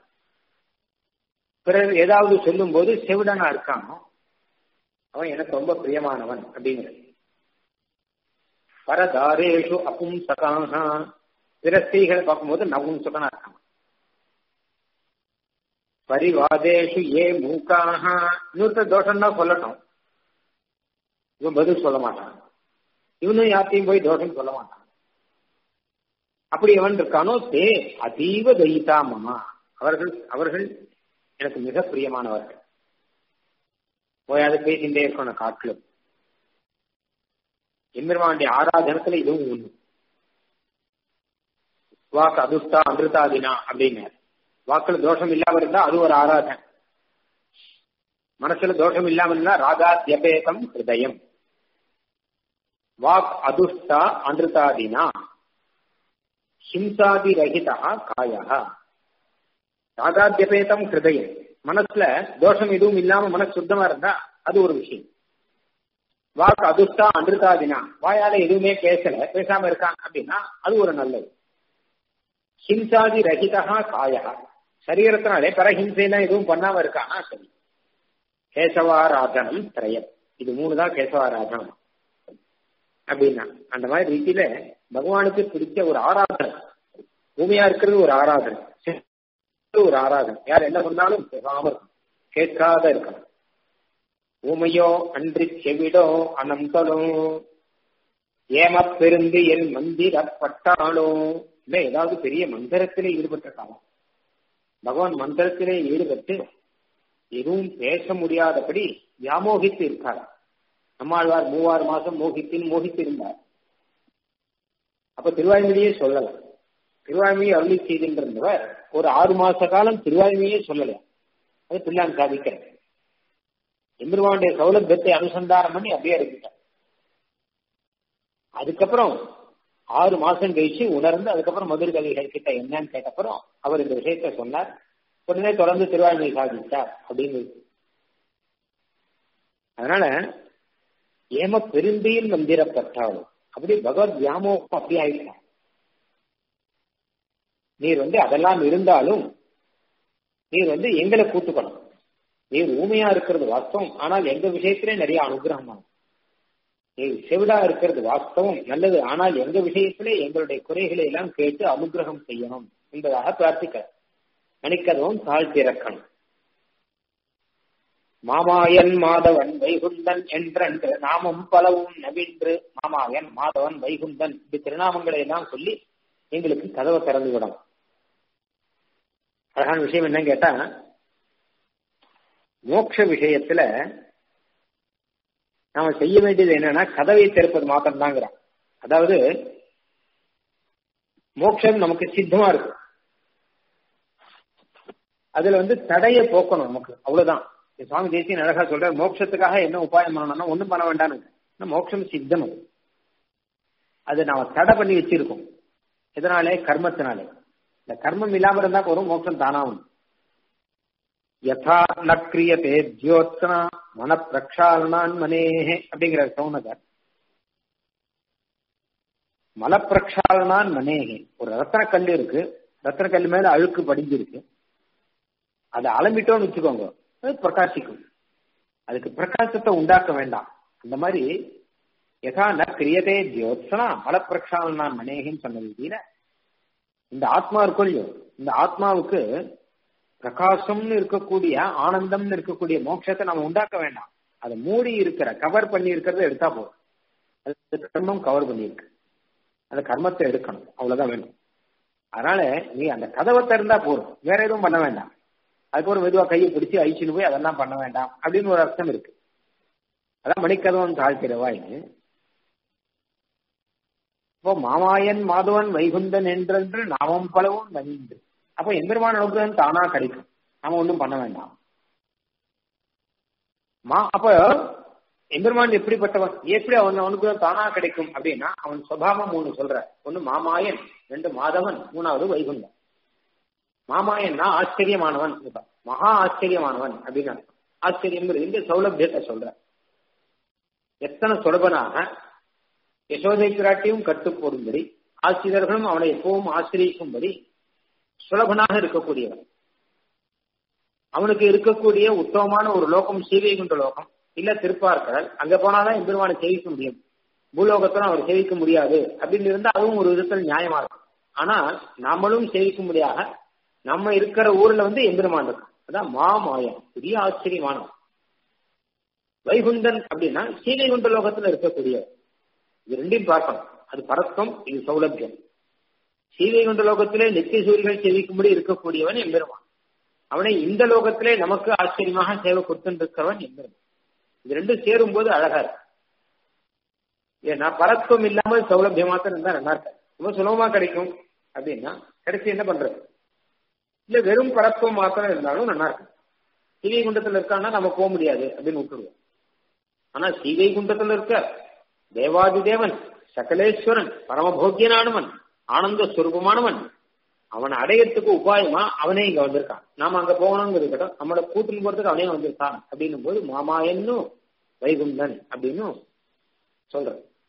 பிறர் ஏதாவது சொல்லும் போது செவிடனா இருக்கானோ அவன் எனக்கு ரொம்ப பிரியமானவன் அப்படிங்கிறது பரதாரேஷு அபும்சகாக பிற ஸ்திரீகளை பார்க்கும்போது நபும்சகனா இருக்கான் பரிவாதேஷு ஏ மூக்காக இன்னொருத்தர் தோஷம் தான் சொல்லட்டும் இவன் பதில் சொல்ல மாட்டான் இவனும் யார்த்தையும் போய் தோஷம் சொல்ல மாட்டான் அப்படி எவன் இருக்கானோ தே அதீவ தயிதா மமா அவர்கள் அவர்கள் எனக்கு மிக பிரியமானவர்கள் போயாவது பேசிட்டே இருக்கணும் காட்டிலும் எம்பெருமானுடைய ஆராதனத்துல இதுவும் ஒண்ணு வாக்கு அதுஷ்டா அமிர்தாதினா அப்படின்னு வாக்குல தோஷம் இல்லாம இருந்தா அது ஒரு ஆராதனை மனசுல தோஷம் இல்லாம இருந்தா ராகாத்யபேதம் ஹிருதயம் வாக் அதுஷ்டா அமிர்தாதினா ஹிம்சாதி ரஹிதா காயா ராகாத்யபேதம் ஹிருதயம் மனசுல தோஷம் எதுவும் இல்லாம மனசு சுத்தமா இருந்தா அது ஒரு விஷயம் வாக்கு அதுஷ்டா அமிர்தாதினா வாயால எதுவுமே பேசல பேசாம இருக்கான் அப்படின்னா அது ஒரு நல்லது ஹிம்சாதி ரஹிதா காயா சரீரத்தினாலே பரஹிம்சையெல்லாம் எதுவும் பண்ணாம இருக்கானா சரி கேசவாராதனம் திரயம் இது மூணு தான் கேசவாராதனம் அப்படின்னா அந்த மாதிரி ரீதியில பகவானுக்கு பிடிச்ச ஒரு ஆராதனை பூமியா இருக்கிறது ஒரு ஆராதனை ஒரு ஆராதனை யார் என்ன பண்ணாலும் பேசாம இருக்கும் கேட்காத இருக்கணும் ஊமையோ அன்றி செவிடோ அனந்தலோ ஏம பெருந்து என் மந்திரப்பட்டாலோ இல்ல ஏதாவது பெரிய மந்திரத்திலே ஈடுபட்ட காலம் பகவான் மந்திரத்திலே ஈடுபட்டு எதுவும் பேச முடியாதபடி வியாமோகித்து இருக்கார் நம்மாழ்வார் மூவாறு மாசம் மோகித்தின் மோகித்து இருந்தார் அப்ப திருவாய்மொழியே சொல்லல திருவாய்மொழி அருளி செய்கின்றவர் ஒரு ஆறு மாச காலம் திருவாய்மொழியே சொல்லல அது பிள்ளான் சாதிக்கிறேன் எம்பெருமானுடைய சௌலபியத்தை அனுசந்தானம் பண்ணி அப்படியே இருந்துட்டார் அதுக்கப்புறம் ஆறு மாசம் கழிச்சு உணர்ந்து அதுக்கப்புறம் மதுரை கவிகள் கிட்ட என்னன்னு கேட்டப்புறம் அவர் இந்த விஷயத்த சொன்னார் உடனே தொடர்ந்து திருவாய்மை சாதித்தார் அப்படின்னு அதனால ஏம பெருந்தியில் மந்திரப்பட்டாலும் அப்படி பகவத் வியாமோகம் அப்படி ஆயிட்டான் நீர் வந்து அதெல்லாம் இருந்தாலும் நீர் வந்து எங்களை கூட்டுக்கணும் நீர் ஊமையா இருக்கிறது வாஸ்தவம் ஆனால் எங்க விஷயத்திலே நிறைய அனுகிரகம் ஆகும் நீர் செவிடா இருக்கிறது வாஸ்தவம் நல்லது ஆனால் எங்க விஷயத்திலே எங்களுடைய குறைகளை எல்லாம் கேட்டு அனுகிரகம் செய்யணும் என்பதாக பிரார்த்திக்க நினைக்கதும் தாழ்த்திறக்கணும் மாமாயன் மாதவன் வைகுந்தன் என்றென்று நாமம் பலவும் நவின்று மாமாயன் மாதவன் வைகுந்தன் இப்படி திருநாமங்களை எல்லாம் சொல்லி எங்களுக்கு கதவை திறந்து விடும் அழகான விஷயம் என்னன்னு கேட்டா மோட்ச விஷயத்துல நாம செய்ய வேண்டியது என்னன்னா கதவை திறப்பது மாத்திரம் தாங்கிறான் அதாவது மோட்சம் நமக்கு சித்தமா இருக்கு அதுல வந்து தடைய போக்கணும் நமக்கு அவ்வளவுதான் சுவாமி தேசியன் அழகா சொல்ற மோட்சத்துக்காக என்ன உபாயம் பண்ணணும்னா ஒண்ணும் பண்ண வேண்டாம்னு மோட்சம் சித்தம் அது அது நாம தடை பண்ணி வச்சிருக்கோம் எதனாலே கர்மத்தினாலே இந்த கர்மம் இல்லாம இருந்தா போதும் மோட்சம் தானாகும் யதா நக்ரியதே ஜோத்னா மன பிரக்ஷாலனான் மனேஹே அப்படிங்கிற சௌனகர் மல பிரக்ஷாலனான் மனேஹே ஒரு ரத்தன கல் இருக்கு ரத்தன கல் மேல அழுக்கு படிஞ்சிருக்கு அதை அலம்பிட்டோம்னு வச்சுக்கோங்க அது பிரகாசிக்கும் அதுக்கு பிரகாசத்தை உண்டாக்க வேண்டாம் அந்த மாதிரி யதா ந கிரியதே ஜோத்சனா மல பிரக்ஷாலனான் மனேகின்னு சொன்ன விதியில இந்த ஆத்மா இருக்கும் இல்லையோ இந்த ஆத்மாவுக்கு பிரகாசம்னு இருக்கக்கூடிய ஆனந்தம்னு இருக்கக்கூடிய மோட்சத்தை நம்ம உண்டாக்க வேண்டாம் அதை மூடி இருக்கிற கவர் பண்ணி இருக்கிறத எடுத்தா போதும் அது கர்மம் கவர் பண்ணியிருக்கு அந்த கர்மத்தை எடுக்கணும் அவ்வளவுதான் வேணும் அதனால நீ அந்த கதவை திறந்தா போதும் வேற எதுவும் பண்ண வேண்டாம் அதுக்கப்புறம் மெதுவா கையை பிடிச்சி அழிச்சுன்னு போய் அதெல்லாம் பண்ண வேண்டாம் அப்படின்னு ஒரு அர்த்தம் இருக்கு அதான் மணிக்கதவன் தாழ்த்திரவாயின்னு இப்போ மாமாயன் மாதவன் வைகுந்தன் என்றென்று நாமம் பலவும் நவிந்து அப்போ எம்பெருமான அனுகிரகம் தானா கிடைக்கும் நாம ஒன்றும் பண்ண வேண்டாம் மா அப்ப எம்பெருமான் எப்படிப்பட்டவன் எப்படி அவன் அனுகிரகம் தானா கிடைக்கும் அப்படின்னா அவன் சுவாவம் மூணு சொல்ற ஒன்னு மாமாயன் ரெண்டு மாதவன் மூணாவது வைகுந்தன் மாமாயன்னா ஆச்சரியமானவன் மகா ஆச்சரியமானவன் அப்படின்னு ஆச்சரியம் இந்த சௌலபியத்தை சொல்ற எத்தனை சுலபனாக யசோதை பிராட்டியும் கட்டு போடும்படி ஆசிரியர்களும் அவனை எப்பவும் ஆசிரியிக்கும்படி சுலபனாக இருக்கக்கூடியவன் அவனுக்கு இருக்கக்கூடிய உத்தமமான ஒரு லோகம் சீவைகுண்ட லோகம் இல்ல திருப்பார்கடல் அங்க போனாதான் எம்பெருமானை சேவிக்க முடியும் பூலோகத்துல அவர் சேவிக்க முடியாது அப்படின்னு இருந்தா அதுவும் ஒரு விதத்தில் நியாயமா இருக்கும் ஆனா நாமளும் சேவிக்கும்படியாக நம்ம இருக்கிற ஊர்ல வந்து எம்பெருமான் இருக்கும் அதான் மாமாயம் பெரிய ஆச்சரியமானவன் வைகுந்தன் அப்படின்னா சீவைகுண்ட லோகத்துல இருக்கக்கூடிய இது ரெண்டையும் பார்க்கணும் அது பரத்வம் இது சௌலபியம் சீவைகுண்ட லோகத்திலே நித்திய சூரியர்கள் சேவிக்கும்படி இருக்கக்கூடியவன் எம்பெருமான் அவனை இந்த லோகத்திலே நமக்கு ஆச்சரியமாக சேவை கொடுத்துருக்கிறவன் எம்பெருமான் இது ரெண்டும் சேரும் போது அழகா இருக்கு ஏன்னா பரத்துவம் இல்லாமல் சௌலபியமா தான் இருந்தா நல்லா இருக்காது ரொம்ப சுலபமா கிடைக்கும் அப்படின்னா கிடைச்சி என்ன பண்றது இல்ல வெறும் பரத்துவம் மாத்திரம் இருந்தாலும் நல்லா இருக்கும் சீவை குண்டத்துல இருக்கான்னா நம்ம போக முடியாது அப்படின்னு விட்டுருவோம் ஆனா சீவை குண்டத்துல இருக்க தேவாதி தேவன் சகலேஸ்வரன் பரமபோக்கியனானவன் ஆனந்த ஸ்வரூபமானவன் அவனை அடையறதுக்கு உபாயமா அவனே இங்க வந்திருக்கான் நாம அங்க போகணுங்கிறது இருக்கட்டும் நம்மளோட கூட்டின்னு போறதுக்கு அவனே வந்திருக்கான் அப்படின்னும் போது மாமாயன்னு வைகுந்தன் அப்படின்னு சொல்ற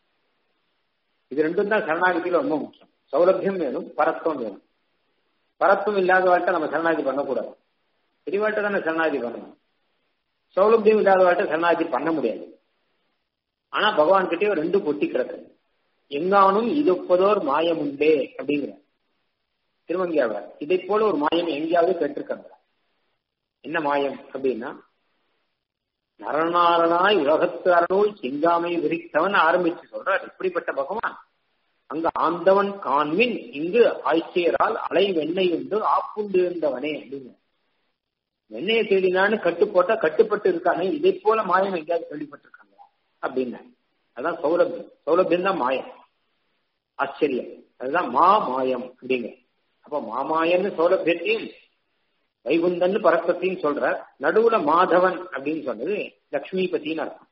இது ரெண்டும் தான் சரணாகதியில ரொம்ப முக்கியம் சௌலபியம் வேணும் பரத்துவம் வேணும் பரத்துவம் இல்லாதவாழ்கிட்ட நம்ம சரணாகதி பண்ணக்கூடாது பெரியவாழ்கிட்ட தானே சரணாகதி பண்ணணும் சௌலபியம் இல்லாதவாழ்கிட்ட சரணாகதி பண்ண முடியாது ஆனா பகவான் கிட்டே ரெண்டு பொட்டி கிடக்கு எங்கானும் இதொப்பதோர் மாயம் உண்டே அப்படிங்கிற திருவங்கியாவர் இதை போல ஒரு மாயம் எங்கேயாவது கேட்டிருக்காங்க என்ன மாயம் அப்படின்னா நரநாரனாய் உலகத்து அருள் சிங்காமை விரித்தவன் ஆரம்பிச்சு சொல்றார் இப்படிப்பட்ட பகவான் அங்க ஆந்தவன் காண்மின் இங்கு ஆய்ச்சியரால் அலை வெண்ணெய் உண்டு ஆப்புண்டு இருந்தவனே அப்படின்னு வெண்ணையை தேடினான்னு கட்டு போட்டா கட்டுப்பட்டு இருக்கானே இதை போல மாயம் எங்கேயாவது கேள்விப்பட்டிருக்காங்களா அப்படின்னு அதான் சௌலபியம் சௌலபியம் தான் மாயம் ஆச்சரியம் அதுதான் மா மாயம் அப்படிங்க அப்ப மாமாயன்னு சௌலபியத்தையும் வைகுந்தன் பரத்வத்தையும் சொல்ற நடுவுல மாதவன் அப்படின்னு சொன்னது லக்ஷ்மி பத்தின்னு அர்த்தம்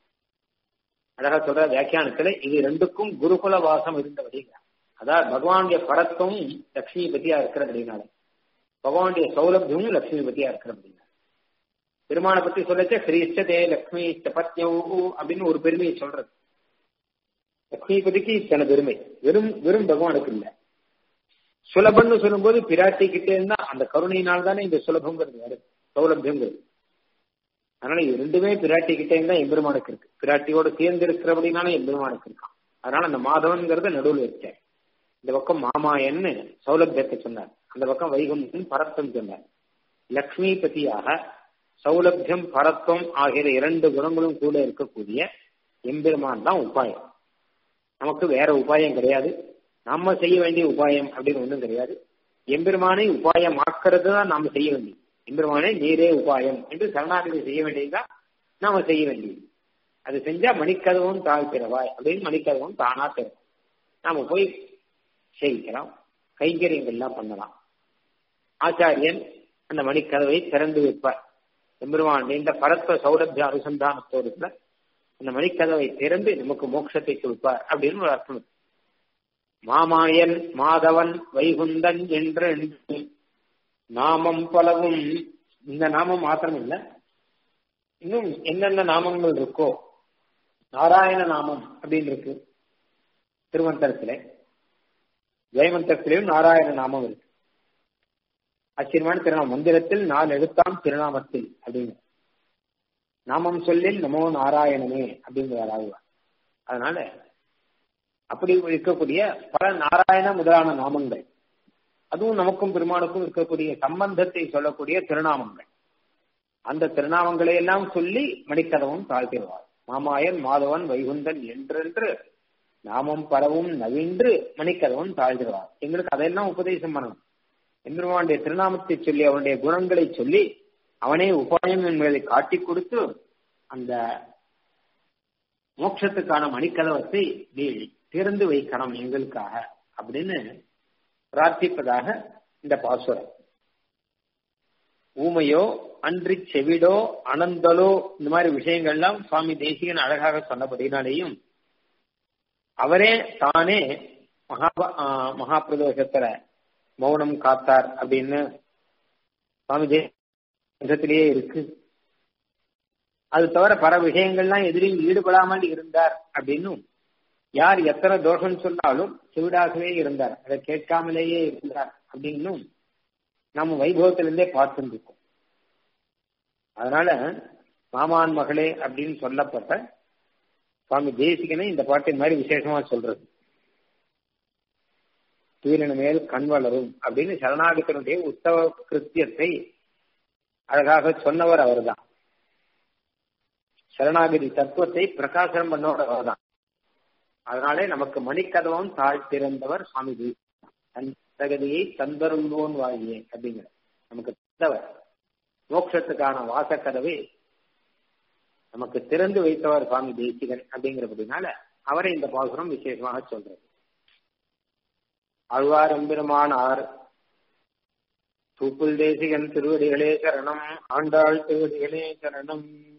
அழகா சொல்ற வியாக்கியானத்துல இது ரெண்டுக்கும் குருகுல வாசம் இருந்தபடிங்க அதாவது பகவானுடைய பரத்துவம் லக்ஷ்மி பத்தியா இருக்கிறபடினால பகவானுடைய சௌலபியமும் லக்ஷ்மி பத்தியா இருக்கிறபடினால பெருமானை பத்தி சொல்லச்ச ஸ்ரீஷ்டதே லக்ஷ்மி பத்யோ அப்படின்னு ஒரு பெருமையை சொல்றது லக்ஷ்மி பத்திக்கு இத்தனை பெருமை வெறும் வெறும் பகவானுக்கு இல்ல சுலபம்னு சொல்லும்போது பிராட்டி கிட்டே இருந்தா அந்த கருணையினால் தானே இந்த சுலபங்கிறது வருது சௌலபியங்கிறது அதனால இது ரெண்டுமே பிராட்டி கிட்டே இருந்தா எம்பெருமானுக்கு இருக்கு பிராட்டியோட சேர்ந்து இருக்கிறபடினால எம்பெருமானுக்கு இருக்கான் அதனால அந்த மாதவன்கிறத நடுவில் வச்சேன் இந்த பக்கம் மாமாயன்னு சௌலபியத்தை சொன்னார் அந்த பக்கம் வைகுந்தன் பரத்தம் சொன்னார் லக்ஷ்மி பத்தியாக சௌலபியம் பரத்வம் ஆகிய இரண்டு குணங்களும் கூட இருக்கக்கூடிய எம்பெருமான் தான் உபாயம் நமக்கு வேற உபாயம் கிடையாது நம்ம செய்ய வேண்டிய உபாயம் அப்படின்னு ஒன்றும் கிடையாது எம்பெருமானை உபாயம் ஆக்கிறது தான் நாம செய்ய வேண்டியது எம்பெருமானே நீரே உபாயம் என்று சரணாகதி செய்ய வேண்டியதுதான் நாம செய்ய வேண்டியது அது செஞ்சா மணிக்கதவும் தாழ் பிறவாய் அப்படின்னு மணிக்கதவும் தானா பெறும் நாம போய் செய்யலாம் கைங்கரியங்கள்லாம் பண்ணலாம் ஆச்சாரியன் அந்த மணிக்கதவை திறந்து வைப்பார் எம்பெருமான் இந்த பரத்வ சௌரபிய அனுசந்தானத்தோடு அந்த மணிக்கதவை திறந்து நமக்கு மோட்சத்தை கொடுப்பார் அப்படின்னு ஒரு அர்த்தம் மாமாயன் மாதவன் வைகுந்தன் என்று நாமம் பலவும் இந்த நாமம் மாத்திரம் இல்ல இன்னும் என்னென்ன நாமங்கள் இருக்கோ நாராயண நாமம் அப்படின்னு இருக்கு திருமந்திரத்துல ஜெயமந்திரத்திலையும் நாராயண நாமம் இருக்கு ஆச்சரியமான திருநாமம் மந்திரத்தில் நாலு எழுத்தாம் திருநாமத்தில் அப்படின்னு நாமம் சொல்லில் நமோ நாராயணனே அப்படிங்கிறார் ஆழ்வார் அதனால அப்படி இருக்கக்கூடிய பல நாராயண முதலான நாமங்கள் அதுவும் நமக்கும் பெருமானுக்கும் இருக்கக்கூடிய சம்பந்தத்தை சொல்லக்கூடிய திருநாமங்கள் அந்த திருநாமங்களை எல்லாம் சொல்லி மணிக்கதவும் தாழ்த்திடுவார் மாமாயன் மாதவன் வைகுந்தன் என்றென்று நாமம் பரவும் நவின்று மணிக்கதவன் தாழ்த்திடுவார் எங்களுக்கு அதையெல்லாம் உபதேசம் பண்ணணும் எம்பெருமானுடைய திருநாமத்தை சொல்லி அவனுடைய குணங்களை சொல்லி அவனே உபாயம் என்பதை காட்டி கொடுத்து அந்த மோட்சத்துக்கான மணிக்கதவத்தை நீ திறந்து வைக்கணும் எங்களுக்காக அப்படின்னு பிரார்த்திப்பதாக இந்த பாசுரம் ஊமையோ அன்றி செவிடோ அனந்தலோ இந்த மாதிரி விஷயங்கள்லாம் சுவாமி தேசிகன் அழகாக சொன்னபடினாலேயும் அவரே தானே மகா மகாபிரதோஷத்துல மௌனம் காத்தார் அப்படின்னு சுவாமி தேசத்திலேயே இருக்கு அது தவிர பல விஷயங்கள்லாம் எதிரையும் ஈடுபடாமல் இருந்தார் அப்படின்னும் யார் எத்தனை தோஷம் சொன்னாலும் செவிடாகவே இருந்தார் அதை கேட்காமலேயே இருந்தார் அப்படின்னும் நம்ம வைபவத்திலிருந்தே பார்த்துருக்கோம் அதனால மாமான் மகளே அப்படின்னு சொல்லப்பட்ட சுவாமி தேசிகனை இந்த பாட்டின் மாதிரி விசேஷமா சொல்றது தூயின மேல் கண் வளரும் அப்படின்னு சரணாகத்தினுடைய உத்தவ கிருத்தியத்தை அழகாக சொன்னவர் அவர்தான் சரணாகதி தத்துவத்தை பிரகாசனம் பண்ணவர் அவர்தான் அதனாலே நமக்கு மணிக்கதவம் தாழ் திறந்தவர் சுவாமி தன் தகுதியை தந்தருள்வோன் வாழியே அப்படிங்கிற நமக்கு தந்தவர் மோட்சத்துக்கான வாசக்கதவை நமக்கு திறந்து வைத்தவர் சுவாமி தேசிகன் அப்படிங்கிறபடினால அவரை இந்த பாசுரம் விசேஷமாக சொல்றது ஆழ்வார் எம்பெருமானார் தூப்புல் தேசிகன் திருவடிகளே சரணம் ஆண்டாள் திருவடிகளே சரணம்